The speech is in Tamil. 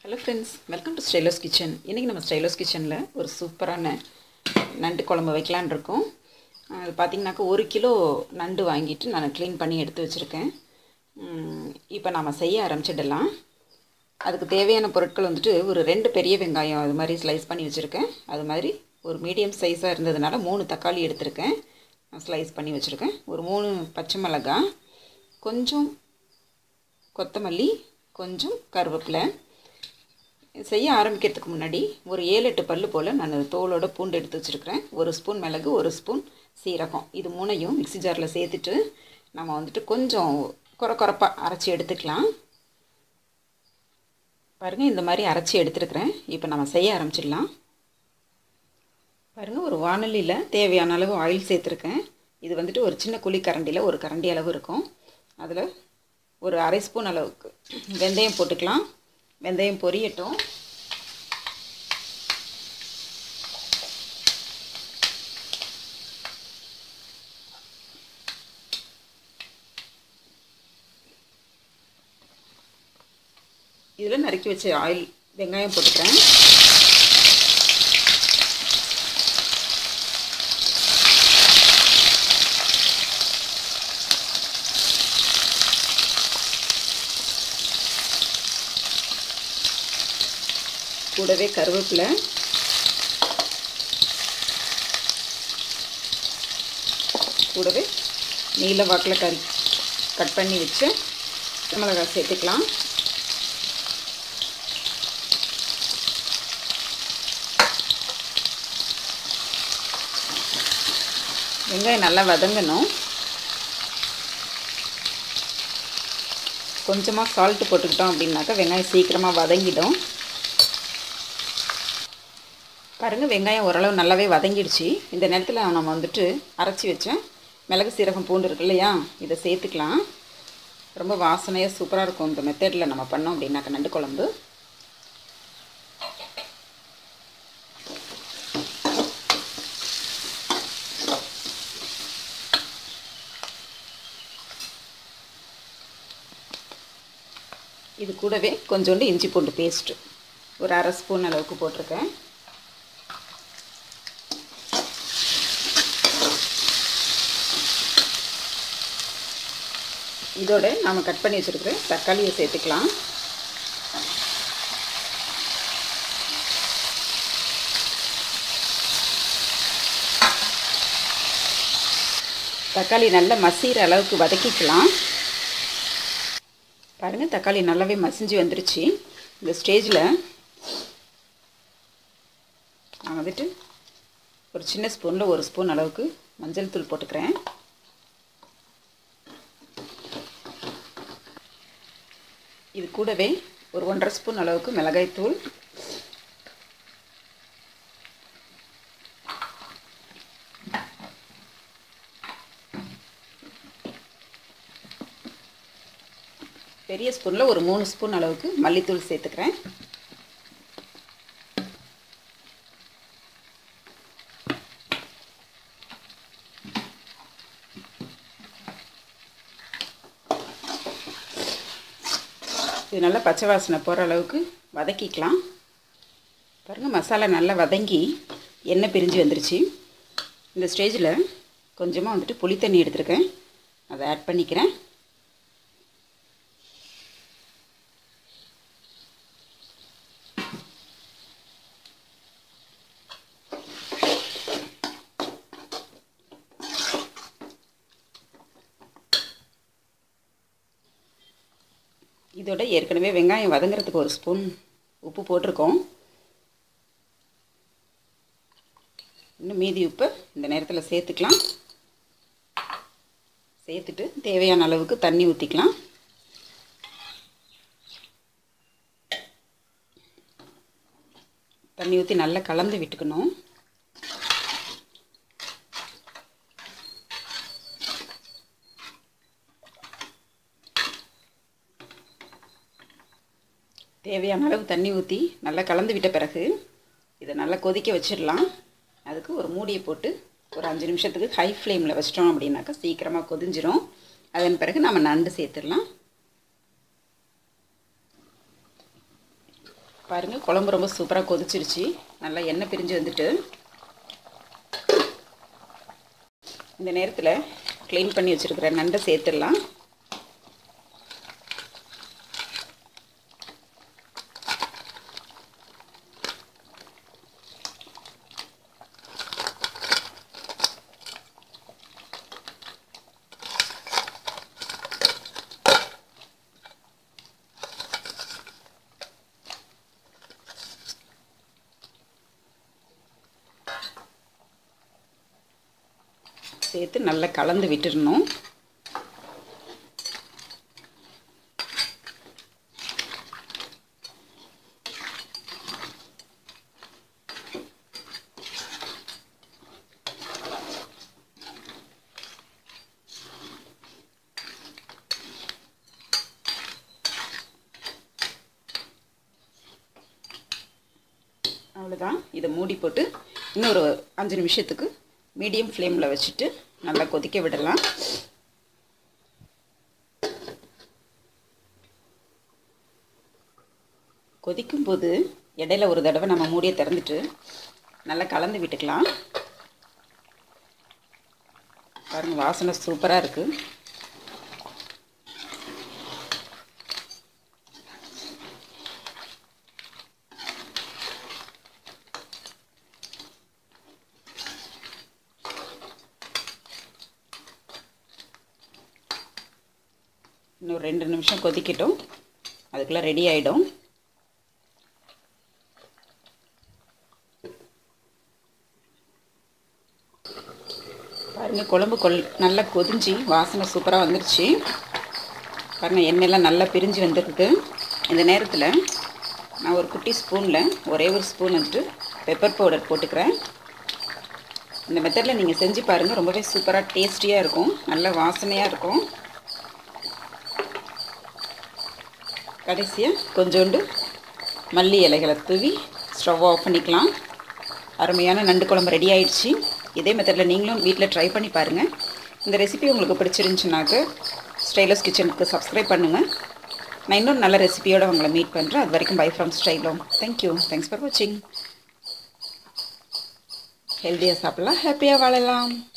hello friends welcome to Stylers Kitchen இன்றைக்கி நம்ம ஸ்டைலர்ஸ் கிச்சனில் ஒரு சூப்பரான நண்டு குழம்பு வைக்கலான் இருக்கோம் அது பார்த்திங்கனாக்கா ஒரு கிலோ நண்டு வாங்கிட்டு நான் க்ளீன் பண்ணி எடுத்து வச்சுருக்கேன் இப்போ நாம் செய்ய ஆரம்பிச்சிடலாம் அதுக்கு தேவையான பொருட்கள் வந்துட்டு ஒரு ரெண்டு பெரிய வெங்காயம் அது மாதிரி ஸ்லைஸ் பண்ணி வச்சுருக்கேன் அது மாதிரி ஒரு மீடியம் சைஸாக இருந்ததுனால மூணு தக்காளி எடுத்திருக்கேன் ஸ்லைஸ் பண்ணி வச்சுருக்கேன் ஒரு மூணு பச்சை மிளகாய் கொஞ்சம் கொத்தமல்லி கொஞ்சம் கருவேப்பிலை செய்ய ஆரம்பிக்கிறதுக்கு முன்னாடி ஒரு ஏழு எட்டு பல்லு போல் நான் தோலோட பூண்டு எடுத்து வச்சுருக்கிறேன் ஒரு ஸ்பூன் மிளகு ஒரு ஸ்பூன் சீரகம் இது மூணையும் மிக்ஸி ஜாரில் சேர்த்துட்டு நம்ம வந்துட்டு கொஞ்சம் குறை குறைப்பாக அரைச்சி எடுத்துக்கலாம் பாருங்கள் இந்த மாதிரி அரைச்சி எடுத்துருக்கிறேன் இப்போ நம்ம செய்ய ஆரம்பிச்சிடலாம் பாருங்கள் ஒரு வானொலியில் தேவையான அளவு ஆயில் சேர்த்துருக்கேன் இது வந்துட்டு ஒரு சின்ன குழி கரண்டியில் ஒரு கரண்டி அளவு இருக்கும் அதில் ஒரு அரை ஸ்பூன் அளவுக்கு வெந்தயம் போட்டுக்கலாம் வெந்தயம் பொரியட்டும் இதில் நறுக்கி வச்ச ஆயில் வெங்காயம் போட்டுக்கிறேன் கூடவே கருவேப்பிலை கூடவே நீல வாக்கில் கறி கட் பண்ணி வச்சு மிளகாய் சேர்த்துக்கலாம் வெங்காயம் நல்லா வதங்கணும் கொஞ்சமாக சால்ட்டு போட்டுக்கிட்டோம் அப்படின்னாக்கா வெங்காயம் சீக்கிரமாக வதங்கிடும் பாருங்கள் வெங்காயம் ஓரளவு நல்லாவே வதங்கிடுச்சு இந்த நேரத்தில் நம்ம வந்துட்டு அரைச்சி வச்சேன் மிளகு சீரகம் பூண்டு இருக்கு இல்லையா இதை சேர்த்துக்கலாம் ரொம்ப வாசனையாக சூப்பராக இருக்கும் இந்த மெத்தடில் நம்ம பண்ணோம் அப்படின்னாக்கா நண்டு குழம்பு இது கூடவே கொஞ்சோண்டு இஞ்சி பூண்டு பேஸ்ட்டு ஒரு அரை ஸ்பூன் அளவுக்கு போட்டிருக்கேன் இதோட நாம் கட் பண்ணி வச்சுருக்கிற தக்காளியை சேர்த்துக்கலாம் தக்காளி நல்லா மசிகிற அளவுக்கு வதக்கிக்கலாம் பாருங்கள் தக்காளி நல்லாவே மசிஞ்சு வந்துருச்சு இந்த ஸ்டேஜில் நான் வந்துட்டு ஒரு சின்ன ஸ்பூனில் ஒரு ஸ்பூன் அளவுக்கு மஞ்சள் தூள் போட்டுக்கிறேன் இது கூடவே ஒரு ஒன்றரை ஸ்பூன் அளவுக்கு மிளகாய்த்தூள் பெரிய ஸ்பூனில் ஒரு மூணு ஸ்பூன் அளவுக்கு மல்லித்தூள் சேர்த்துக்கிறேன் இது நல்லா பச்சை வாசனை போகிற அளவுக்கு வதக்கிக்கலாம் பாருங்கள் மசாலா நல்லா வதங்கி எண்ணெய் பிரிஞ்சு வந்துருச்சு இந்த ஸ்டேஜில் கொஞ்சமாக வந்துட்டு புளி தண்ணி எடுத்துருக்கேன் அதை ஆட் பண்ணிக்கிறேன் இதோட ஏற்கனவே வெங்காயம் வதங்குறதுக்கு ஒரு ஸ்பூன் உப்பு போட்டிருக்கோம் இன்னும் மீதி உப்பு இந்த நேரத்தில் சேர்த்துக்கலாம் சேர்த்துட்டு தேவையான அளவுக்கு தண்ணி ஊற்றிக்கலாம் தண்ணி ஊற்றி நல்லா கலந்து விட்டுக்கணும் தேவையான அளவு தண்ணி ஊற்றி நல்லா கலந்து விட்ட பிறகு இதை நல்லா கொதிக்க வச்சிடலாம் அதுக்கு ஒரு மூடியை போட்டு ஒரு அஞ்சு நிமிஷத்துக்கு ஹை ஃப்ளேமில் வச்சிட்டோம் அப்படின்னாக்கா சீக்கிரமாக கொதிஞ்சிரும் அதன் பிறகு நம்ம நண்டு சேர்த்துடலாம் பாருங்கள் குழம்பு ரொம்ப சூப்பராக கொதிச்சிருச்சு நல்லா எண்ணெய் பிரிஞ்சு வந்துட்டு இந்த நேரத்தில் க்ளீன் பண்ணி வச்சுருக்கிற நண்டை சேர்த்துடலாம் சேர்த்து நல்லா கலந்து விட்டுடணும் அவ்வளோதான் இதை மூடி போட்டு இன்னொரு அஞ்சு நிமிஷத்துக்கு மீடியம் ஃப்ளேமில் வச்சுட்டு நல்லா கொதிக்க விடலாம் கொதிக்கும்போது இடையில ஒரு தடவை நம்ம மூடியை திறந்துட்டு நல்லா கலந்து விட்டுக்கலாம் பாருங்கள் வாசனை சூப்பராக இருக்குது இன்னும் ரெண்டு நிமிஷம் கொதிக்கட்டும் அதுக்குள்ளே ரெடி ஆகிடும் பாருங்கள் குழம்பு கொல் நல்லா கொதிஞ்சு வாசனை சூப்பராக வந்துருச்சு பாருங்கள் எண்ணெயெல்லாம் நல்லா பிரிஞ்சு வந்துருக்கு இந்த நேரத்தில் நான் ஒரு குட்டி ஸ்பூனில் ஒரே ஒரு ஸ்பூன் வந்துட்டு பெப்பர் பவுடர் போட்டுக்கிறேன் இந்த மெத்தடில் நீங்கள் செஞ்சு பாருங்கள் ரொம்பவே சூப்பராக டேஸ்டியாக இருக்கும் நல்ல வாசனையாக இருக்கும் கடைசியாக கொஞ்சோண்டு மல்லி இலைகளை தூவி ஸ்டவ் ஆஃப் பண்ணிக்கலாம் அருமையான நண்டு குழம்பு ரெடி ஆயிடுச்சு இதே மெத்தடில் நீங்களும் வீட்டில் ட்ரை பண்ணி பாருங்கள் இந்த ரெசிபி உங்களுக்கு பிடிச்சிருந்துச்சுனாக்க ஸ்டைலஸ் கிச்சனுக்கு சப்ஸ்கிரைப் பண்ணுங்கள் நான் இன்னொரு நல்ல ரெசிபியோடு உங்களை மீட் பண்ணுறேன் அது வரைக்கும் bye from Stylo thank you thanks for வாட்சிங் ஹெல்த்தியாக சாப்பிட்லாம் ஹாப்பியாக வாழலாம்